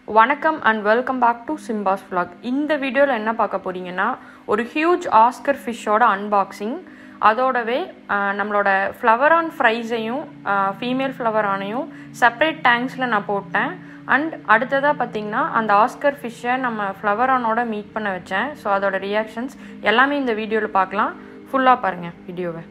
வணக்கம் and welcome back to Simba's vlog இந்த வீடியோவில் என்ன பார்க்க போறீங்கன்னா ஒரு ஹியூஜ் ஆஸ்கர் ஃபிஷ்ஷோட அன்பாக்சிங் அதோடவே ஆஹ், நம்மளோட ஃப்ளவர் ஆன் ஃப்ரைஸையும் ஃபீமேல் ஃப்ளவர் ஆனையும் செப்பரேட் டேங்க்ஸில் நான் போட்டேன் அண்ட் அடுத்ததாக பார்த்தீங்கன்னா அந்த ஆஸ்கர் ஃபிஷ்ஷை நம்ம ஃப்ளவர் ஆனோட மீட் பண்ண வச்சேன் ஸோ அதோட ரியாக்ஷன்ஸ் எல்லாமே இந்த வீடியோவில் பார்க்கலாம் ஃபுல்லாக பாருங்கள் வீடியோவை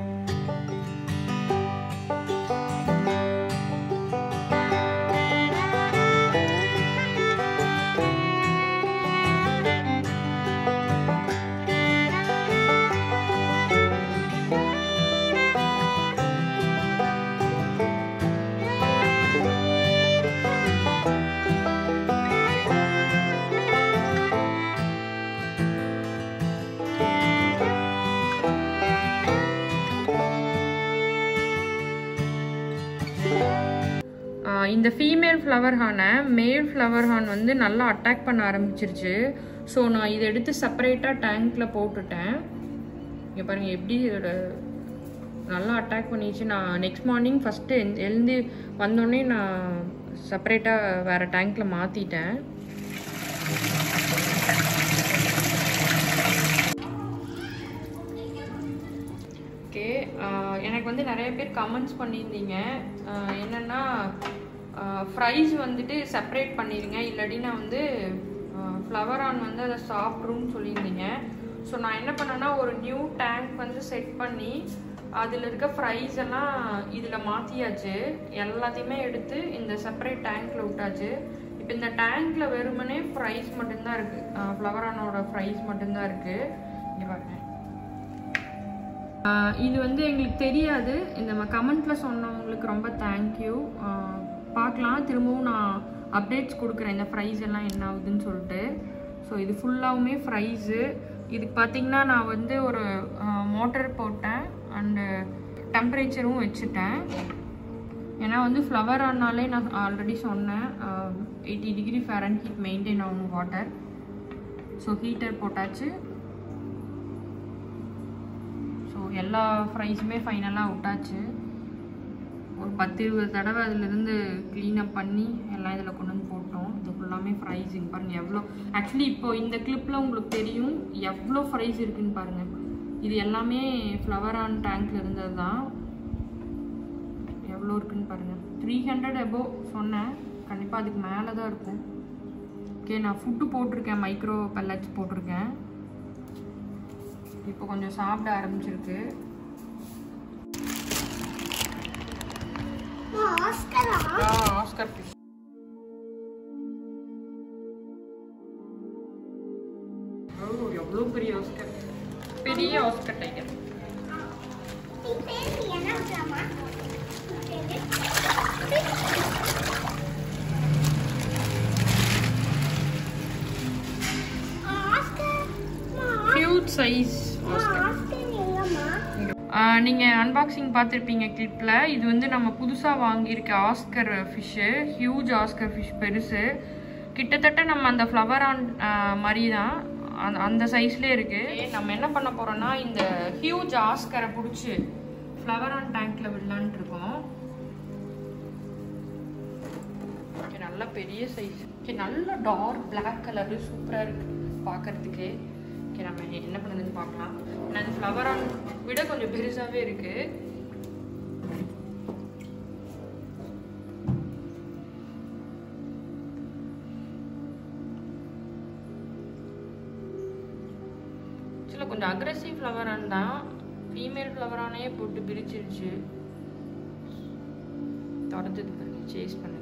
ஆஹ் இந்த ஃபீமேல் ஃப்ளவர் ஹானை மேல் ஃப்ளவர் ஹான் வந்து நல்லா அட்டாக் பண்ண ஆரம்பிச்சிருச்சு ஸோ நான் இதை எடுத்து செப்பரேட்டாக டேங்க்கில் போட்டுட்டேன் இங்கே பாருங்கள் எப்படி இதோட நல்லா அட்டாக் பண்ணிச்சு நான் நெக்ஸ்ட் மார்னிங் ஃபஸ்ட்டு எழுந்து வந்தோடனே நான் செப்பரேட்டாக வேறு டேங்க்கில் மாற்றிட்டேன் ஓகே எனக்கு வந்து நிறைய பேர் கமெண்ட்ஸ் பண்ணியிருந்தீங்க ஆஹ் என்னன்னா ஃப்ரைஸ் வந்துட்டு செப்பரேட் பண்ணிடுங்க இல்லாட்டி நான் வந்து ஃப்ளவர் ஆன் வந்து அதை சாப்பிட்ருன்னு சொல்லியிருந்தீங்க ஸோ நான் என்ன பண்ணேன்னா ஒரு நியூ டேங்க் வந்து செட் பண்ணி அதில் இருக்க ஃப்ரைஸ் எல்லாம் இதில் மாற்றியாச்சு எல்லாத்தையுமே எடுத்து இந்த செப்பரேட் டேங்க்கில் விட்டாச்சு இப்போ இந்த டேங்க்கில் வெறுமனே ஃப்ரைஸ் மட்டும்தான் இருக்குது ஃப்ளவர் ஆனோட ஃப்ரைஸ் மட்டும்தான் இருக்குது இங்கே பாருங்க ஆஹ் இது வந்து எங்களுக்கு தெரியாது இந்த கமெண்ட்ல சொன்னவங்களுக்கு ரொம்ப தேங்க்யூ பார்க்கலாம் திரும்பவும் நான் அப்டேட்ஸ் கொடுக்குறேன் இந்த ப்ரைஸ் எல்லாம் என்ன ஆகுதுன்னு சொல்லிட்டு ஸோ இது ஃபுல்லாகவுமே ப்ரைஸு இதுக்கு பார்த்தீங்கன்னா நான் வந்து ஒரு மோட்டர் போட்டேன் அண்டு டெம்பரேச்சரும் வச்சுட்டேன் ஏன்னா வந்து ஃப்ளவர் ஆனாலே நான் ஆல்ரெடி சொன்னேன் eighty degree Fahrenheit maintain ஆகணும் வாட்டர் ஸோ ஹீட்டர் போட்டாச்சு ஸோ எல்லா ஃப்ரைஸுமே ஃபைனலாக விட்டாச்சு ஒரு பத்து இருபது தடவை அதிலிருந்து க்ளீனப் பண்ணி எல்லாம் இதில் கொண்டு வந்து போட்டோம் இது ஃபுல்லாமே ஃப்ரைஸ் இங்கே பாருங்கள் எவ்வளோ ஆக்சுவலி இப்போ இந்த கிளிப்பில் உங்களுக்கு தெரியும் எவ்வளோ ஃப்ரைஸ் இருக்குன்னு பாருங்கள் இது எல்லாமே ஃப்ளவர் ஆன் டேங்க்ல இருந்தது தான் எவ்வளோ இருக்குன்னு பாருங்கள் த்ரீ ஹண்ட்ரட் எபோ சொன்னேன் கண்டிப்பாக அதுக்கு மேலே தான் இருக்கும் ஓகே நான் ஃபுட்டு போட்டிருக்கேன் மைக்ரோ பல்லட்ஸ் போட்டிருக்கேன் இப்போ கொஞ்சம் சாப்பிட ஆரம்பிச்சிருக்கு ஆஸ்கர் ஃபிஷ் ஓ எவ்வளோ பெரிய ஆஸ்கர் பெரிய oscar tiger huge size oscar நீங்கள் அன்பாக்சிங் பார்த்துருப்பீங்க கிளிப்பில் இது வந்து நம்ம புதுசாக வாங்கியிருக்க oscar fish huge oscar fish பெருசு கிட்டத்தட்ட நம்ம அந்த ஃப்ளவர் ஆன் மாதிரி தான் அந்த அந்த சைஸ்லேயே இருக்குது நம்ம என்ன பண்ண போகிறோம்னா இந்த ஹியூஜ் ஆஸ்கரை பிடிச்சி ஃப்ளவர் ஆன் டேங்க்கில் விடலான்ட்டு இருக்கோம் ஓகே நல்ல பெரிய சைஸ் ஓகே நல்ல டார்க் பிளாக் கலரு சூப்பராக இருக்குது பார்க்கறதுக்கு ஓகே நம்ம என்ன பண்ணுதுன்னு பார்க்கலாம் ஏன்னா அது ஃப்ளவர் ஆன் விட கொஞ்சம் பெருசாகவே இருக்குது சில கொஞ்சம் அக்ரெசிவ் ஃப்ளவர் ஆன் தான் ஃபீமேல் ஃப்ளவர் ஆனே போட்டு பிரிச்சிருச்சு தொடர்ந்து பாருங்க சேஸ் பண்ணுங்க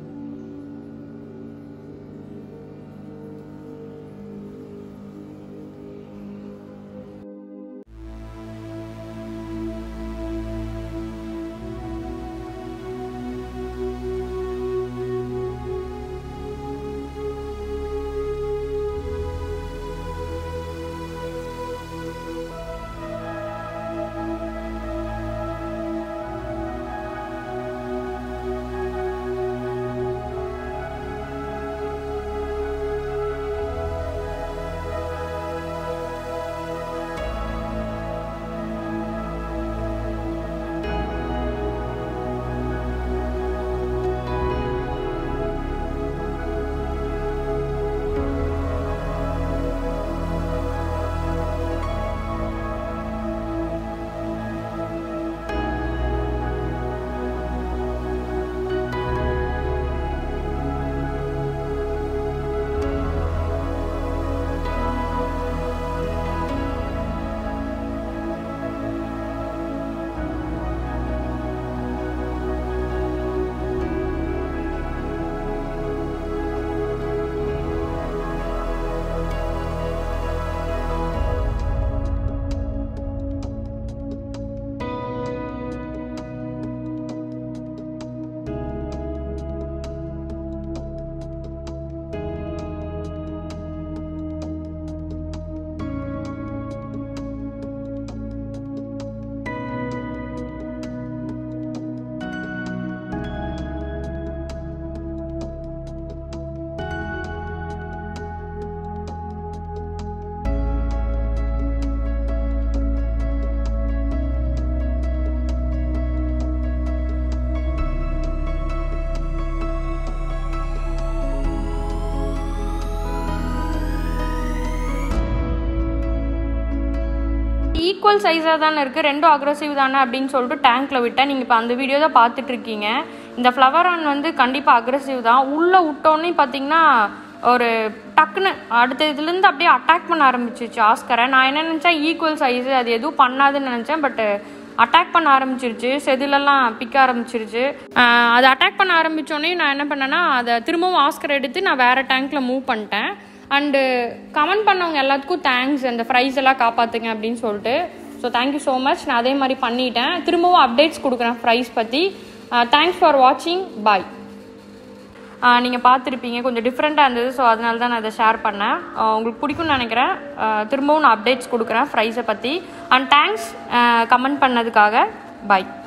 ஈக்குவல் சைஸாக தானே இருக்குது ரெண்டும் அக்ரஸிவ் தானே அப்படின்னு சொல்லிட்டு டேங்க்கில் விட்டேன் நீங்கள் இப்போ அந்த வீடியோ தான் பார்த்துட்ருக்கீங்க இந்த ஃப்ளவர் ஆன் வந்து கண்டிப்பாக அக்ரஸிவ் தான் உள்ளே விட்டோன்னே பார்த்தீங்கன்னா ஒரு டக்குன்னு அடுத்த இதுலேருந்து அப்படியே அட்டாக் பண்ண ஆரம்பிச்சிச்சு ஆஸ்கரை நான் என்ன நினச்சேன் ஈக்குவல் சைஸு அது எதுவும் பண்ணாதுன்னு நினச்சேன் பட்டு அட்டாக் பண்ண ஆரம்பிச்சிருச்சு செதிலெல்லாம் பிக்க ஆரம்பிச்சிருச்சு ஆஹ் அது அட்டாக் பண்ண ஆரம்பித்தோடனே நான் என்ன பண்ணேன்னா அதை திரும்பவும் ஆஸ்கர் எடுத்து நான் வேறு டேங்க்கில் மூவ் பண்ணிட்டேன் அண்டு கமெண்ட் பண்ணவங்க எல்லாத்துக்கும் தேங்க்ஸ் அந்த ப்ரைஸ் எல்லாம் காப்பாற்றுங்க அப்படின்னு சொல்லிட்டு ஸோ தேங்க்யூ ஸோ மச் நான் அதே மாதிரி பண்ணிட்டேன் திரும்பவும் அப்டேட்ஸ் கொடுக்குறேன் ப்ரைஸ் பற்றி தேங்க்ஸ் ஃபார் வாட்சிங் பாய் நீங்கள் பார்த்துருப்பீங்க கொஞ்சம் டிஃப்ரெண்ட்டாக இருந்தது ஸோ அதனால தான் நான் இதை ஷேர் பண்ணேன் ஆஹ் உங்களுக்கு பிடிக்கும்னு நினைக்கிறேன் ஆஹ் திரும்பவும் நான் அப்டேட்ஸ் கொடுக்குறேன் ப்ரைஸை பற்றி அண்ட் தேங்க்ஸ் கமெண்ட் பண்ணதுக்காக பாய்